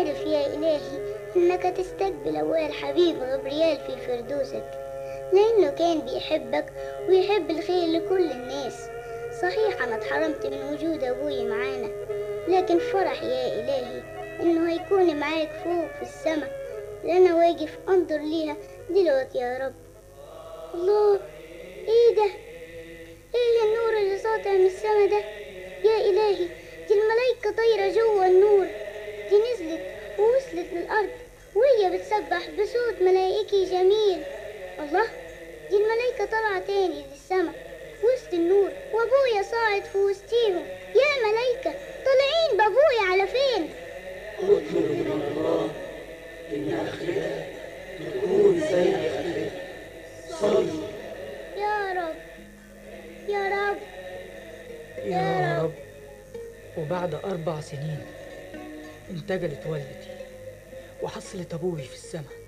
عارف يا إلهي إنك تستقبل أبويا الحبيب غبريال في فردوسك لأنه كان بيحبك ويحب الخير لكل الناس صحيح أنا اتحرمت من وجود أبوي معانا لكن فرح يا إلهي إنه هيكون معاك فوق في السماء لأنا واقف أنظر ليها دلوقتي يا رب الله إيه ده إيه النور اللي ساطع من السما ده يا إلهي دي الملايكة طايرة جوه النور دي نزلت ووصلت للأرض وهي بتسبح بصوت ملائكي جميل الله دي الملايكة طالعة تاني للسما وسط النور وابويا صاعد في وسطيهم يا ملايكة طالعين بابويا على فين اطلب من الله ان اخرتك تكون زي اخرتك صلي يا رب يا رب يا رب وبعد أربع سنين انتجلت والدتي وحصلت أبوي في السماء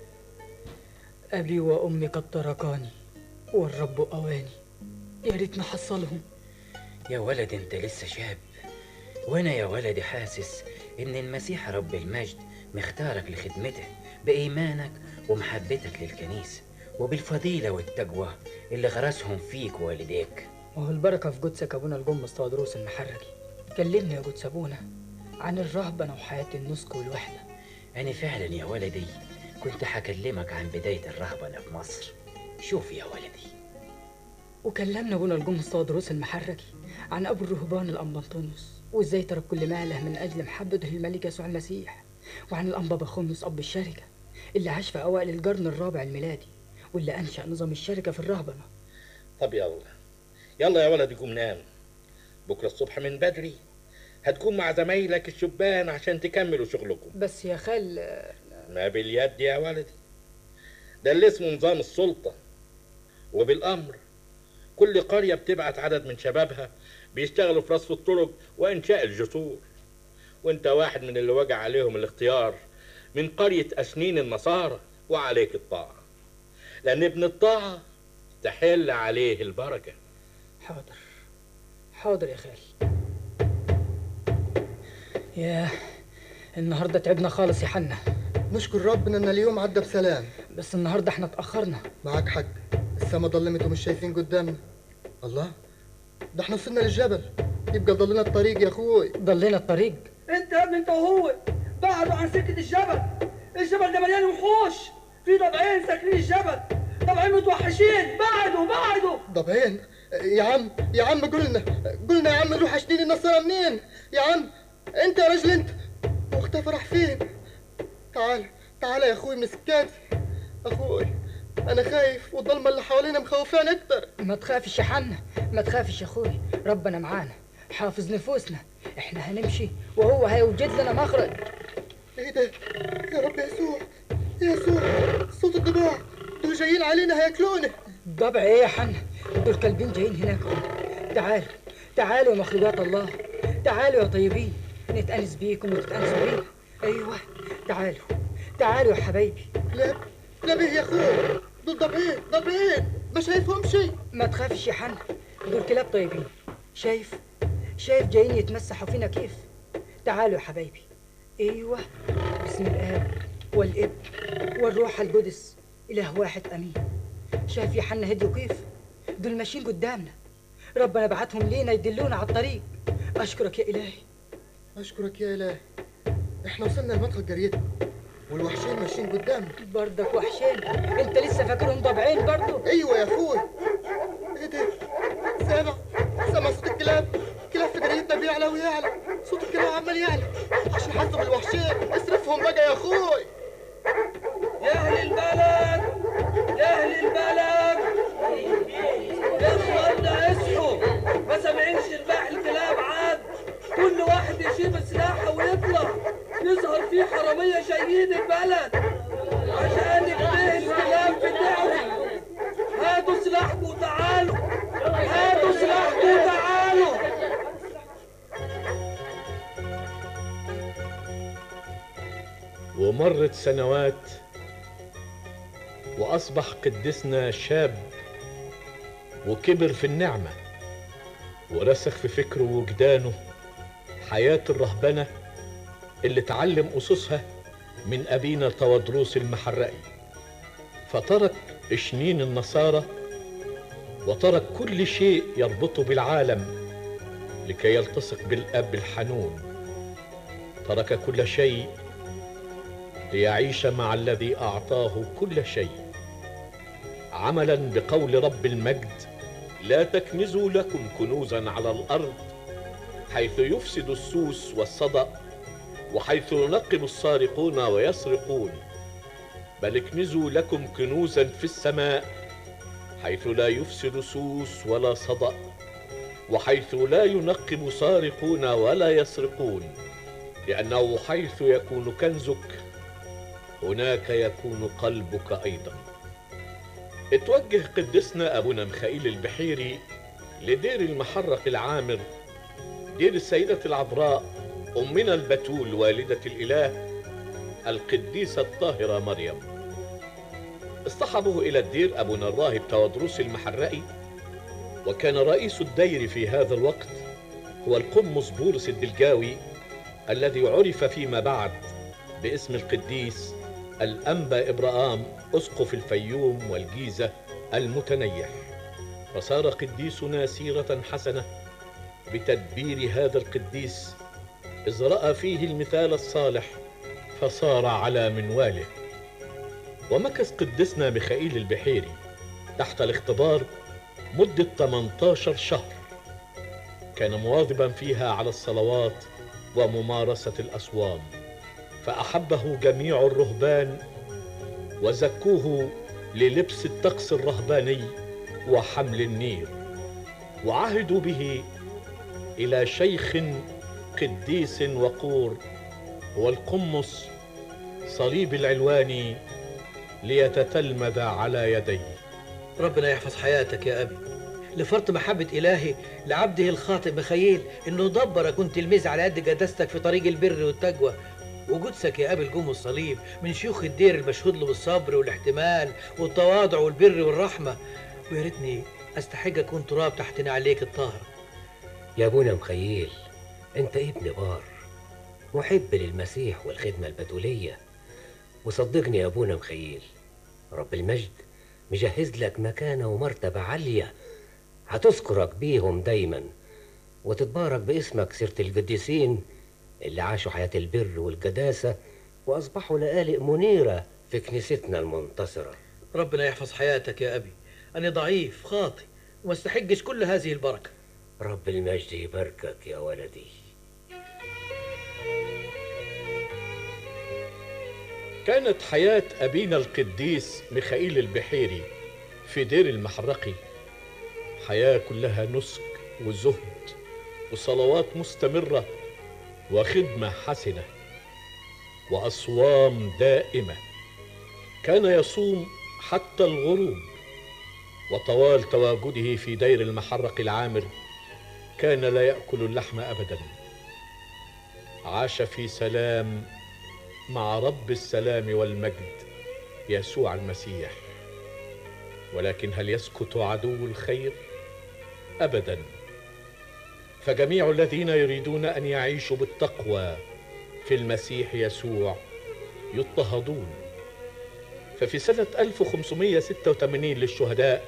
أبي وأمي قد تركاني والرب أواني يا ريت نحصلهم يا ولد انت لسه شاب وانا يا ولدي حاسس ان المسيح رب المجد مختارك لخدمته بايمانك ومحبتك للكنيسه وبالفضيله والتقوى اللي غرسهم فيك والديك وهو البركة في قدسك أبونا الجمص تودروس المحرجي كلمني يا قدس أبونا عن الرهبنة وحياة النسك والوحدة انا فعلا يا ولدي كنت هكلمك عن بدايه الرهبنه في مصر شوف يا ولدي وكلمنا ابونا الجمص تودروس المحرجي عن ابو الرهبان الانبا انطونيوس وازاي ترك كل ماله من اجل محبته للملك يسوع المسيح وعن الانبا بخوميوس اب الشركه اللي عاش في اوائل القرن الرابع الميلادي واللي انشا نظام الشركه في الرهبنه طب يلا يلا يا ولد قوم نام بكره الصبح من بدري هتكون مع زمايلك الشبان عشان تكملوا شغلكم بس يا خال ما باليد يا ولدي ده اللي اسمه نظام السلطة وبالأمر كل قرية بتبعت عدد من شبابها بيشتغلوا في رصف الطرق وإنشاء الجسور وانت واحد من اللي وجع عليهم الاختيار من قرية أسنين النصارى وعليك الطاعة لأن ابن الطاعة تحل عليه البركة حاضر حاضر يا خال ياه النهارده تعبنا خالص يا حنا نشكر ربنا ان اليوم عدى بسلام بس النهارده احنا اتاخرنا معاك حق السما ضلمت ومش شايفين قدامنا الله ده احنا وصلنا للجبل يبقى ضلنا الطريق يا اخوي ضلينا الطريق انت يا ابني انت وهو بعدوا عن سكه الجبل الجبل ده مليان وحوش في ضبعين ساكنين الجبل ضبعين متوحشين بعدوا بعدوا ضبعين يا عم يا عم قلنا قلنا يا عم نروح اشتري النصارى منين يا عم انت يا راجل انت واختفى راح فين تعال تعال يا اخوي من سكاتي اخوي انا خايف والضلمه اللي حوالينا مخوفاني اكتر ما تخافش يا حنا ما تخافش يا اخوي ربنا معانا حافظ نفوسنا احنا هنمشي وهو هيوجد لنا مخرج ايه ده يا رب يسوع يسوع صوت الضباع دول جايين علينا هياكلونا ضبع ايه يا حنا دول كلبين جايين هناك تعالوا تعالوا يا مخلوقات الله تعالوا يا طيبين نتأنس بيكم وتتأنسوا بينا ايوه تعالوا تعالوا يا حبايبي لا لا بيه يا اخوي دول ضبعين ضبعين ما شايفهم شيء ما تخافش يا حنا دول كلاب طيبين شايف شايف جايين يتمسحوا فينا كيف تعالوا يا حبايبي ايوه بسم الاب والابن والروح القدس اله واحد امين شايف يا حنا هديوا كيف دول ماشيين قدامنا ربنا بعتهم لينا يدلونا على الطريق اشكرك يا الهي اشكرك يا الهي احنا وصلنا لمدخل قريتنا والوحشين ماشيين قدامنا برضك وحشين انت لسه فاكرهم ضبعين برضو ايوه يا اخوي ايه ده سامع سامع صوت الكلاب كلاب في قريتنا بيعلى ويعلى صوت الكلاب عمال يعلى عشان حسوا بالوحشين اصرفهم بقى يا اخوي يا اهل البلد يا اهل البلد يا اخوانا اصحوا ما سامعينش رباح الكلاب عاد كل واحد يشيل سلاحه ويطلع يظهر فيه حراميه جايين البلد عشان يقتل الكلاب بتاعهم هاتوا سلاحكم وتعالوا هاتوا سلاحكم وتعالوا ومرت سنوات وأصبح قدسنا شاب وكبر في النعمة ورسخ في فكره ووجدانه حياة الرهبنة اللي اتعلم أسسها من أبينا تودروس المحرقي فترك إشنين النصارى وترك كل شيء يربطه بالعالم لكي يلتصق بالأب الحنون ترك كل شيء ليعيش مع الذي أعطاه كل شيء عملا بقول رب المجد لا تكنزوا لكم كنوزا على الأرض حيث يفسد السوس والصدأ وحيث ينقب السارقون ويسرقون بل اكنزوا لكم كنوزا في السماء حيث لا يفسد سوس ولا صدأ وحيث لا ينقب سارقون ولا يسرقون لأنه حيث يكون كنزك هناك يكون قلبك أيضا اتوجه قدسنا أبونا مخائيل البحيري لدير المحرق العامر دير السيدة العذراء أمنا البتول والدة الإله القديسة الطاهرة مريم اصطحبه إلى الدير أبونا الراهب تودروس المحرقي وكان رئيس الدير في هذا الوقت هو القمص بولس الدلجاوي الذي عرف فيما بعد باسم القديس الأنبا إبراهام أسقف الفيوم والجيزة المتنيح فصار قديسنا سيرة حسنة بتدبير هذا القديس إذ رأى فيه المثال الصالح فصار على منواله ومكث قدسنا ميخائيل البحيري تحت الاختبار مدة 18 شهر كان مواظبا فيها على الصلوات وممارسة الأصوام فأحبه جميع الرهبان وزكوه للبس الطقس الرهباني وحمل النير وعهدوا به إلى شيخ قديس وقور هو القمص صليب العلواني ليتتلمذ على يديه ربنا يحفظ حياتك يا أبي لفرط محبة إلهي لعبده الخاطئ مخيل إنه دبرك كنت تلميذ على قد جدستك في طريق البر والتقوى وجودسك يا أبي الجم الصليب من شيوخ الدير المشهود له بالصبر والاحتمال والتواضع والبر والرحمة ويا ريتني أستحق أكون تراب تحت نعليك الطاهرة يا ابونا مخيل انت ابن بار محب للمسيح والخدمة البتولية وصدقني يا ابونا مخيل رب المجد مجهز لك مكانة ومرتبة عالية هتذكرك بيهم دايما وتتبارك باسمك سيرة القديسين اللي عاشوا حياة البر والقداسة وأصبحوا لآلئ منيرة في كنيستنا المنتصرة ربنا يحفظ حياتك يا أبي أنا ضعيف خاطي وما استحقش كل هذه البركة رب المجد يباركك يا ولدي كانت حياة أبينا القديس ميخائيل البحيري في دير المحرقي حياة كلها نسك وزهد وصلوات مستمرة وخدمة حسنة وأصوام دائمة كان يصوم حتى الغروب وطوال تواجده في دير المحرق العامر كان لا يأكل اللحم أبدا عاش في سلام مع رب السلام والمجد يسوع المسيح ولكن هل يسكت عدو الخير ابدا فجميع الذين يريدون ان يعيشوا بالتقوى في المسيح يسوع يضطهدون ففي سنة 1586 للشهداء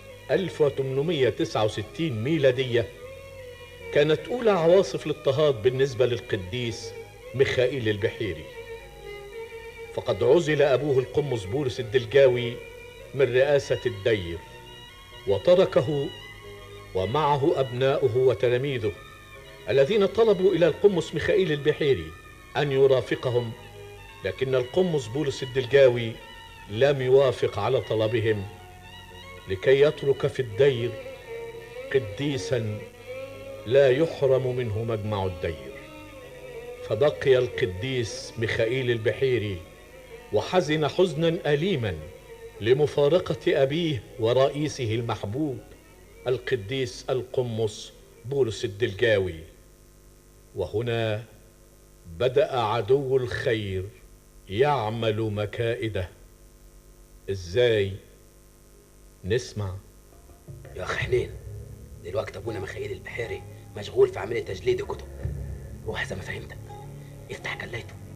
1869 ميلادية كانت أولى عواصف الاضطهاد بالنسبة للقديس ميخائيل البحيري فقد عزل أبوه القمص بولس الدلجاوي من رئاسة الدير وتركه ومعه أبناؤه وتلاميذه الذين طلبوا إلى القمص ميخائيل البحيري أن يرافقهم لكن القمص بولس الدلجاوي لم يوافق على طلبهم لكي يترك في الدير قديسا لا يحرم منه مجمع الدير فبقي القديس ميخائيل البحيري وحزن حزنا أليما لمفارقة أبيه ورئيسه المحبوب القديس القمص بولس الدلجاوي وهنا بدأ عدو الخير يعمل مكائده ازاي نسمع يا أخ حنين دلوقتي أبونا مخيل البحيري مشغول في عملية تجليد الكتب روح زي ما فهمتك افتح كلايته